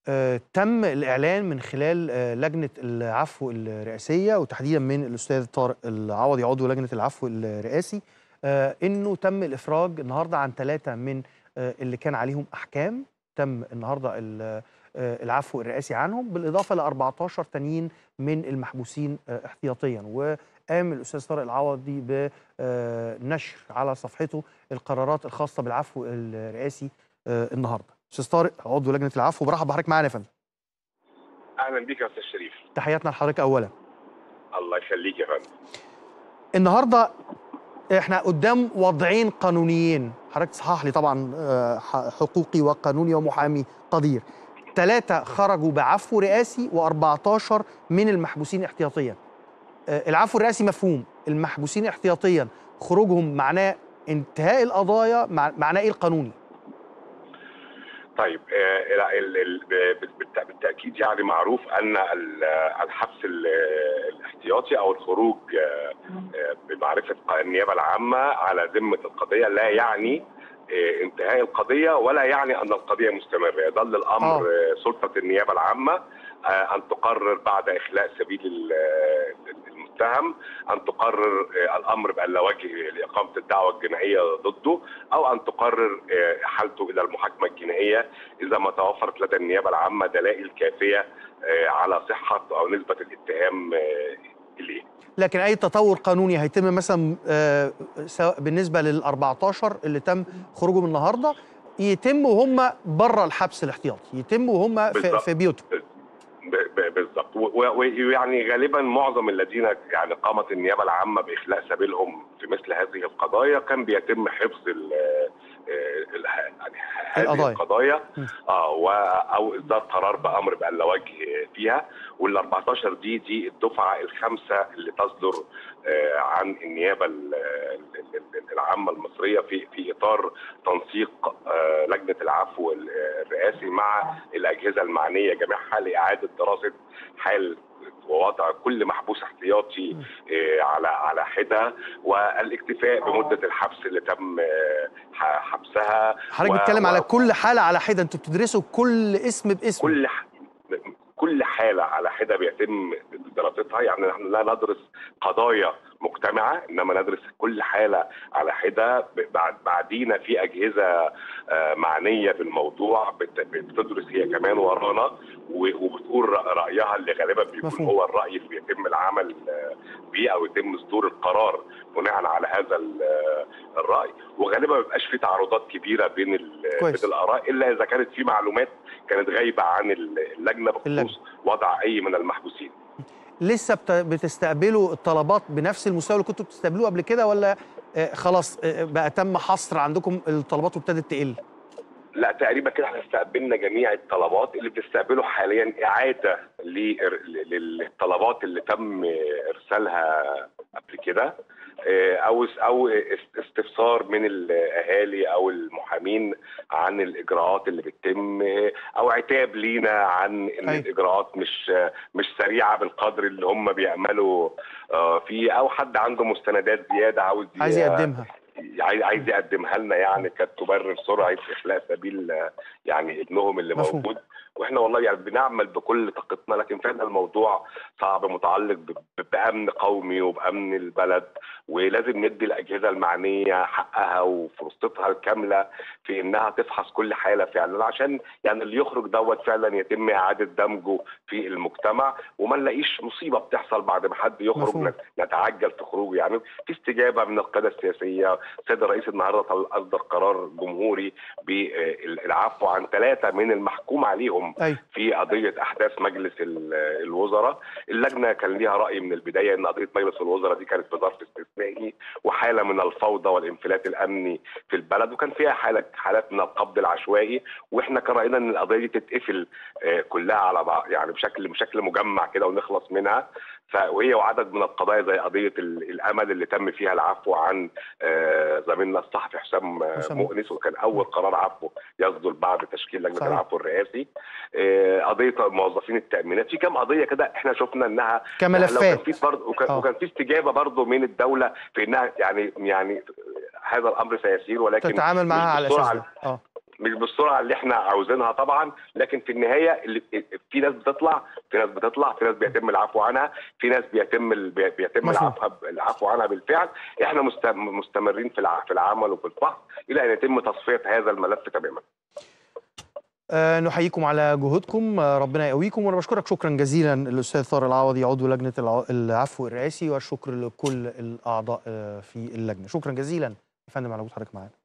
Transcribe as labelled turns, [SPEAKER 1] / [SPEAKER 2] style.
[SPEAKER 1] آه، تم الإعلان من خلال آه، لجنة العفو الرئاسية وتحديدا من الأستاذ طارق العوضي عضو لجنة العفو الرئاسي آه، إنه تم الإفراج النهاردة عن ثلاثة من آه، اللي كان عليهم أحكام تم النهاردة ال- آه، العفو الرئاسي عنهم بالإضافة ل 14 تانيين من المحبوسين آه، احتياطيا وقام الأستاذ طارق العوضي بنشر على صفحته القرارات الخاصة بالعفو الرئاسي آه، النهارده استاذ طارق عضو لجنه العفو برحب بحضرتك معانا يا فندم
[SPEAKER 2] اهلا بيك يا استاذ شريف
[SPEAKER 1] تحياتنا لحضرتك اولا
[SPEAKER 2] الله يخليك يا فندم
[SPEAKER 1] النهارده احنا قدام وضعين قانونيين حضرتك تصحح لي طبعا آه، ح- حقوقي وقانوني ومحامي قدير ثلاثة خرجوا بعفو رئاسي و14 من المحبوسين احتياطيا آه، العفو الرئاسي مفهوم المحبوسين احتياطيا خروجهم معناه انتهاء القضايا مع- معناه ايه القانوني
[SPEAKER 2] طيب آه، ال- ال- ال- ب- بالت- بالتاكيد يعني معروف ان ال- الحبس ال- الاحتياطي او الخروج آه، آه، بمعرفه النيابه العامه على ذمه القضيه لا يعني آه، انتهاء القضيه ولا يعني ان القضيه مستمره يظل الامر
[SPEAKER 1] آه.
[SPEAKER 2] آه، سلطه النيابه العامه آه، ان تقرر بعد اخلاء سبيل ال- المتهم ان تقرر آه، الامر بان لا وجه لاقامه الدعوه الجنائيه ضده او ان تقرر آه، احالته الى المحاكمه الجنائيه اذا ما توفرت لدى النيابه العامه دلائل كافيه آه، على صحه او نسبه الاتهام آه، اليه.
[SPEAKER 1] لكن اي تطور قانوني هيتم مثلا آه، سواء بالنسبه لل 14 اللي تم خروجهم النهارده يتم وهم بره الحبس الاحتياطي يتم وهم في,
[SPEAKER 2] بالظبط.
[SPEAKER 1] في بيوتهم
[SPEAKER 2] ب- ب- بالضبط و- و- ويعني غالبا معظم الذين يعني قامت النيابه العامه باخلاء سبيلهم في مثل هذه القضايا كان بيتم حفظ ال ال- يعني هذه
[SPEAKER 1] القضايا.
[SPEAKER 2] القضايا
[SPEAKER 1] م.
[SPEAKER 2] اه و- او اصدار قرار بامر بان لا وجه فيها وال 14 دي دي الدفعه الخامسه اللي تصدر آه، عن النيابه ال- ال- ال- العامه المصريه في في اطار تنسيق آه، لجنه العفو ال- الرئاسي مع الاجهزه المعنيه جميعها لاعاده دراسه حال ووضع كل محبوس احتياطي آه، على على حده والاكتفاء بمده الحبس اللي تم آه، ح- حبسها
[SPEAKER 1] حضرتك
[SPEAKER 2] و-
[SPEAKER 1] بتتكلم
[SPEAKER 2] و-
[SPEAKER 1] على كل حاله على حده انتوا بتدرسوا كل اسم باسم
[SPEAKER 2] كل ح... كل حاله على حده بيتم دراستها يعني نحن لا ندرس قضايا مجتمعه انما ندرس كل حاله على حده ب- بعد بعدينا في اجهزه آه، معنيه بالموضوع بت- بتدرس هي كمان ورانا و- وبتقول رأ- رايها اللي غالبا بيكون
[SPEAKER 1] مفهوم.
[SPEAKER 2] هو الراي اللي بيتم العمل آه، بيه او يتم صدور القرار بناء على هذا ال- آه، الراي وغالبا ما بيبقاش في تعارضات كبيره بين ال-
[SPEAKER 1] كويس.
[SPEAKER 2] بين الاراء الا اذا كانت في معلومات كانت غايبه عن اللجنه
[SPEAKER 1] اللجنة.
[SPEAKER 2] بخصوص وضع اي من المحبوسين
[SPEAKER 1] لسه بت- بتستقبلوا الطلبات بنفس المستوى اللي كنتوا بتستقبلوه قبل كده ولا آه، خلاص آه، بقى تم حصر عندكم الطلبات وابتدت تقل
[SPEAKER 2] لا تقريبا كده احنا استقبلنا جميع الطلبات اللي بتستقبله حاليا اعاده لل- للطلبات اللي تم ارسالها قبل كده اه، او او است- استفسار من الاهالي او المحامين عن الاجراءات اللي بتتم اه، او عتاب لينا عن ان
[SPEAKER 1] أيوة.
[SPEAKER 2] الاجراءات مش مش سريعه بالقدر اللي هم بيعملوا اه، فيه او حد عنده مستندات زياده عاوز
[SPEAKER 1] عايز يقدمها
[SPEAKER 2] عايز عايز يقدمها لنا يعني كانت تبرر سرعه اخلاء سبيل آه، يعني ابنهم اللي
[SPEAKER 1] مفهوم.
[SPEAKER 2] موجود واحنا والله يعني بنعمل بكل طاقتنا لكن فعلا الموضوع صعب متعلق ب- ب- بامن قومي وبامن البلد ولازم ندي الاجهزه المعنيه حقها وفرصتها الكامله في انها تفحص كل حاله فعلا عشان يعني اللي يخرج دوت فعلا يتم اعاده دمجه في المجتمع وما نلاقيش مصيبه بتحصل بعد ما حد يخرج
[SPEAKER 1] مفهوم.
[SPEAKER 2] نت- نتعجل في خروجه يعني في استجابه من القياده السياسيه السيد الرئيس النهارده طل- اصدر قرار جمهوري بالعفو عن ثلاثه من المحكوم عليهم
[SPEAKER 1] ايوه
[SPEAKER 2] في قضيه احداث مجلس ال- الوزراء اللجنه كان ليها راي من البدايه ان قضيه مجلس الوزراء دي كانت في ظرف استثنائي وحاله من الفوضى والانفلات الامني في البلد وكان فيها حاله حالات من القبض العشوائي واحنا كان راينا ان القضيه دي تتقفل آه، كلها على بعض يعني بشكل بشكل مجمع كده ونخلص منها ف وهي وعدد من القضايا زي قضيه ال- الامل اللي تم فيها العفو عن آه، زميلنا الصحفي حسام آه،
[SPEAKER 1] حسام.
[SPEAKER 2] مؤنس وكان اول قرار عفو يصدر بعد تشكيل لجنه
[SPEAKER 1] صحيح.
[SPEAKER 2] العفو الرئاسي آه، قضيه موظفين التامينات في كام قضيه كده احنا شفنا انها
[SPEAKER 1] كملفات.
[SPEAKER 2] لو كان في برضه وكان,
[SPEAKER 1] آه.
[SPEAKER 2] وكان في استجابه برضه من الدوله في انها يعني يعني هذا الامر سيسير ولكن
[SPEAKER 1] تتعامل
[SPEAKER 2] مش
[SPEAKER 1] معاها على
[SPEAKER 2] بالسرعة
[SPEAKER 1] الاساس ده اه
[SPEAKER 2] مش بالسرعه اللي احنا عاوزينها طبعا لكن في النهايه اللي في ناس بتطلع في ناس بتطلع في ناس بيتم العفو عنها في ناس بيتم ال- بي- بيتم
[SPEAKER 1] مفهوم.
[SPEAKER 2] العفو العفو عنها بالفعل احنا مست- مستمرين في الع- في العمل وفي الفحص الى ان يتم تصفيه هذا الملف تماما
[SPEAKER 1] آه، نحييكم على جهودكم آه، ربنا يقويكم وانا بشكرك شكرا جزيلا الاستاذ طارق العوضي عضو لجنه الع- العفو الرئاسي والشكر لكل الاعضاء آه، في اللجنه شكرا جزيلا يا فندم على وجود حضرتك معانا